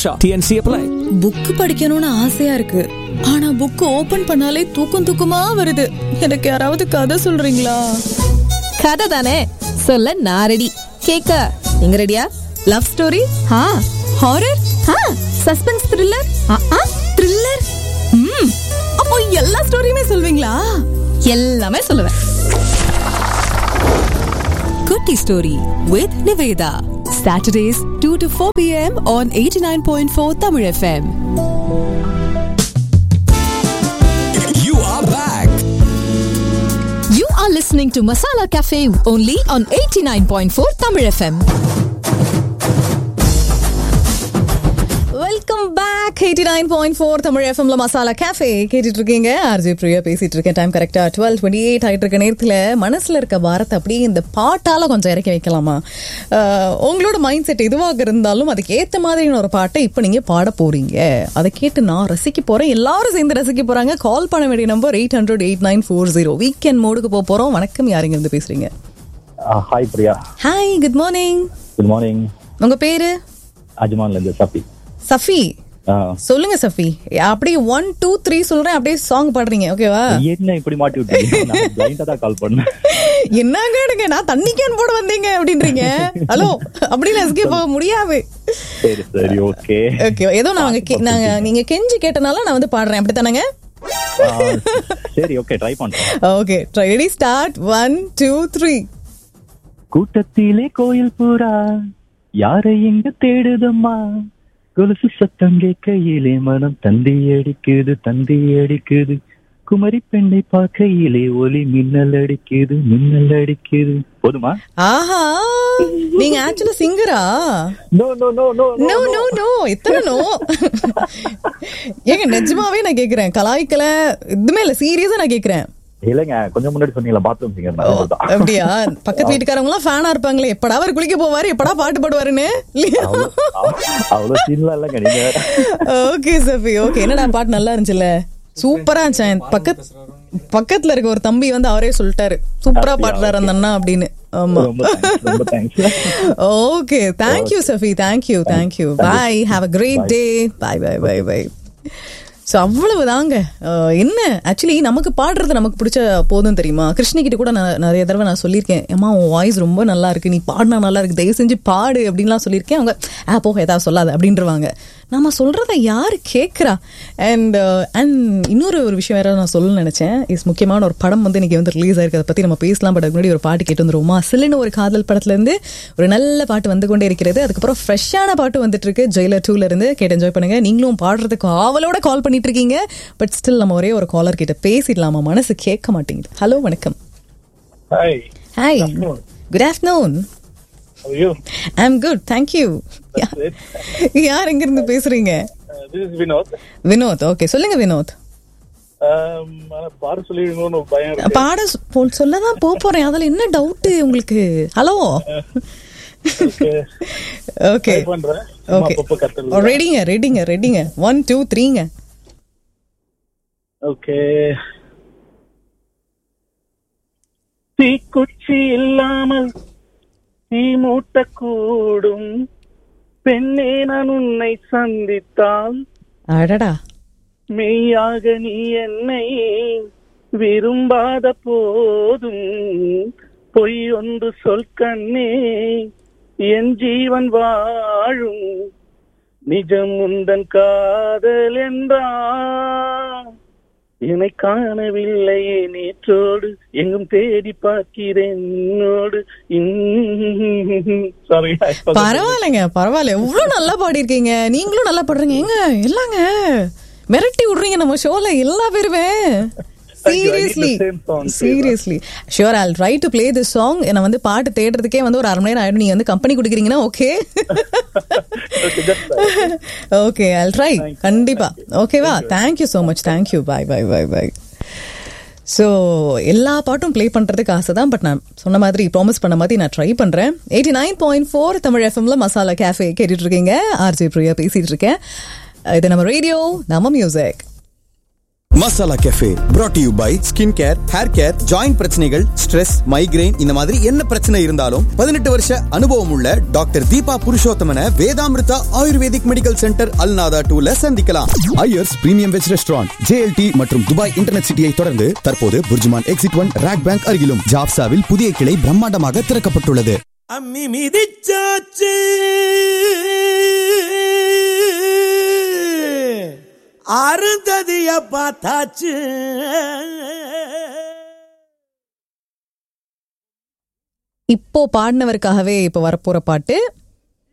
Raksha. TNC apply. Book படிக்கணும்னு ஆசையா இருக்கு ஆனா புக் ஓபன் பண்ணாலே தூக்கம் தூக்கமா வருது எனக்கு யாராவது கதை சொல்றீங்களா கதை தானே சொல்ல நான் ரெடி கேக்க நீங்க ரெடியா லவ் ஸ்டோரி ஆ ஹாரர் ஆ சஸ்பென்ஸ் த்ரில்லர் ஆ த்ரில்லர் ம் அப்போ எல்லா ஸ்டோரியுமே சொல்வீங்களா எல்லாமே சொல்லுவேன் குட்டி story with Niveda Saturdays 2 to 4 pm on 89.4 Tamil FM You are back. You are listening to Masala Cafe only on 89.4 Tamil FM. Welcome back eighty nine point four Tamil எஃப்எம்ல மசாலா கேஃபே கேட்டுட்டு இருக்கீங்க ஆர்ஜே பிரியா பேசிட்டு இருக்கேன் டைம் கரெக்டா டுவெல் டுவெண்ட்டி எயிட் ஆயிட்டு இருக்க நேரத்தில் மனசுல இருக்க பாரத்தை அப்படியே இந்த பாட்டால கொஞ்சம் இறக்கி வைக்கலாமா அஹ், உங்களோட மைண்ட் செட் எதுவாக இருந்தாலும் அதுக்கு ஏத்த மாதிரியான ஒரு பாட்டை இப்போ நீங்க பாட போறீங்க அதை கேட்டு நான் ரசிக்க போறேன் எல்லாரும் சேர்ந்து ரசிக்க போறாங்க கால் பண்ண வேண்டிய number eight hundred eight nine four zero weekend மோடுக்கு போக போறோம் வணக்கம் யாருங்க இருந்து பேசுறீங்க hi Priya hi good morning good morning உங்க பேரு அஜ்மான்ல இருந்து சஃபி சஃபி ஆ. சொல்லுங்க சஃபி அப்படியே ஒன் டூ த்ரீ சொல்றேன் அப்படியே சாங் பாடுறீங்க ஓகேவா என்ன இப்படி மாட்டி விட்டீங்க நான் பிளைண்டா தான் கால் பண்ணேன் என்னங்க எடுங்க நான் தண்ணி கேன் போட வந்தீங்க அப்படின்றீங்க ஹலோ அப்படின்னு எஸ்கே போக முடியாது சரி சரி ஓகே ஓகே ஏதோ நாங்க கே- நாங்க நீங்க கெஞ்சி கேட்டனால நான் வந்து பாடுறேன் அப்படித்தானங்க சரி ஓகே ட்ரை பண்றேன் okay ready start one two three கூட்டத்திலே கோயில் பூரா யாரை எங்க தேடுதம்மா கொலுசு சத்தம் கேட்கையிலே மனம் தந்தி அடிக்குது தந்தி அடிக்குது குமரி பெண்ணை பார்க்கையிலே ஒலி மின்னல் அடிக்குது மின்னல் அடிக்குது போதுமா ஆஹா நீங்க ஆக்சுவலா சிங்கரா no no no no no no no இத்தனை நோ ஏங்க நிஜமாவே நான் கேக்குறேன் கலாய்க்கல இதுமே இல்ல சீரியஸா நான் கேக்குறேன் இல்லைங்க கொஞ்சம் முன்னாடி சொன்னீங்களா பாத்ரூம் சிங்கர் அப்படியா பக்கத்து வீட்டுக்காரங்க எல்லாம் ஃபேனா இருப்பாங்களே எப்படா அவர் குளிக்க போவாரு எப்படா பாட்டு பாடுவாருன்னு அவ்வளவு சீன்லாம் இல்லைங்க நீங்க வேற. ஓகே சஃபி ஓகே என்னடா பாட்டு நல்லா இருந்துச்சுல்ல சூப்பரா இருந்துச்சு என் பக்கத் பக்கத்துல இருக்க ஒரு தம்பி வந்து அவரே சொல்லிட்டாரு சூப்பரா பாடுறாரு அந்த அண்ணா அப்படின்னு ஆமா ரொம்ப thanks, ரொம்ப thanks okay thank you Safi thank you thank you bye have a great day bye bye bye bye so அவ்வளவுதாங்க அஹ், என்ன ஆக்சுவலி நமக்கு பாடுறது நமக்கு பிடிச்ச போதும் தெரியுமா கிருஷ்ணகிட்ட கூட நான் நிறைய தடவை நான் சொல்லியிருக்கேன் ஏமா உன் வாய்ஸ் ரொம்ப நல்லா இருக்கு நீ பாடினா நல்லா இருக்கு தயவு செஞ்சு பாடு அப்படின்லாம் சொல்லியிருக்கேன் அவங்க ஆ போக ஏதாவது சொல்லாத அப்படின்றவாங்க நம்ம சொல்றத யாரு கேட்குறா அண்ட் அண்ட் இன்னொரு ஒரு விஷயம் வேற நான் சொல்லணும்னு நினைச்சேன் இஸ் முக்கியமான ஒரு படம் வந்து இன்னைக்கு வந்து ரிலீஸ் ஆயிருக்கு அதை பத்தி நம்ம பேசலாம் பட் அதுக்கு முன்னாடி ஒரு பாட்டு கேட்டு வந்துருவோமா சில்லுன்னு ஒரு காதல் படத்துல இருந்து ஒரு நல்ல பாட்டு வந்து கொண்டே இருக்கிறது அதுக்கப்புறம் ஃப்ரெஷ்ஷான பாட்டு வந்துட்டு இருக்கு ஜெயிலர் டூல இருந்து கேட்டு என்ஜாய் பண்ணுங்க நீங்களும் பாடுறதுக்கு ஆவலோட கால் பண்ணிட்டு இருக்கீங்க பட் ஸ்டில் நம்ம ஒரே ஒரு காலர் கிட்ட பேசிடலாமா மனசு கேட்க மாட்டேங்குது ஹலோ வணக்கம் Hi, hi good afternoon how are you? I am good thank you Great. யார் எங்க இருந்து பேசுறீங்க Uh, this is Vinod. Vinod okay சொல்லுங்க வினோத் Um, ஆனா பாட சொல்லிடுங்கன்னு ஒரு பயம் இருக்கு. பாட சொ- போ- சொல்லதான் போக போறேன் அதுல என்ன டவுட் உங்களுக்கு ஹலோ Okay. ஓகே Try பண்றேன். சும்மா ஓகே அப்பப்ப கத்துறது. ரெடிங்க ரெடிங்க ரெடிங்க ஒன் டூ த்ரீங்க Okay. தீக்குச்சி இல்லாமல் தீ மூட்டக்கூடும் பெண்ணே நான் உன்னை சந்தித்தால் அடடா மெய்யாக நீ என்னை விரும்பாத போதும் பொய் ஒன்று சொல் கண்ணே என் ஜீவன் வாழும் நிஜம் உந்தன் காதல் என்றான் என்னை காணவில்லையே நேற்றோடு எங்கும் தேடி பார்க்கிறேன் என்னோடு சாரி பரவாயில்லைங்க பரவாயில்ல எவ்வளவு நல்லா பாடியிருக்கீங்க நீங்களும் நல்லா பாடுறீங்க ஏங்க இல்லங்க மிரட்டி விடுறீங்க நம்ம ஷோல எல்லா பேருமே Thank you. I need the seriously same song, seriously sure I'll try to play this song நான் வந்து பாட்டு தேடுறதுக்கே வந்து ஒரு அரை மணி நேரம் ஆயிடும் நீங்க வந்து கம்பெனி கொடுக்குறீங்கன்னா ஓகே ஓகே ஐல் ட்ரை கண்டிப்பா ஓகேவா thank you so much thank you bye bye bye bye so எல்லா பாட்டும் ப்ளே பண்ணுறதுக்கு ஆசை தான் பட் நான் சொன்ன மாதிரி ப்ராமிஸ் பண்ண மாதிரி நான் ட்ரை பண்ணுறேன் eighty nine point four Tamil எஃப்எம்ல மசாலா கேஃபே கேட்டுட்டு இருக்கீங்க ஆர்ஜே பிரியா பேசிட்டு இருக்கேன் இது நம்ம ரேடியோ நம்ம music masala cafe brought you by skin care hair care joint பிரச்சனைகள் ஸ்ட்ரெஸ் மைக்ரைன் இந்த மாதிரி என்ன பிரச்சனை இருந்தாலும் பதினெட்டு வருஷ அனுபவம் உள்ள doctor Deepa Purushothaman Vedamrita ayurvedic medical centre Al Nahda டூல சந்திக்கலாம் Iyers premium veg restaurant JLT மற்றும் துபாய் இன்டர்நெட் சிட்டியை தொடர்ந்து தற்போது BurJuman exit one RAK bank அருகிலும் ஜாப்சாவில் புதிய கிளை பிரம்மாண்டமாக திறக்கப்பட்டுள்ளது அம்மி மிதிச்சாச்சு அருந்ததிய பார்த்தாச்சு இப்போ பாடினவருக்காகவே இப்போ வரப்போற பாட்டு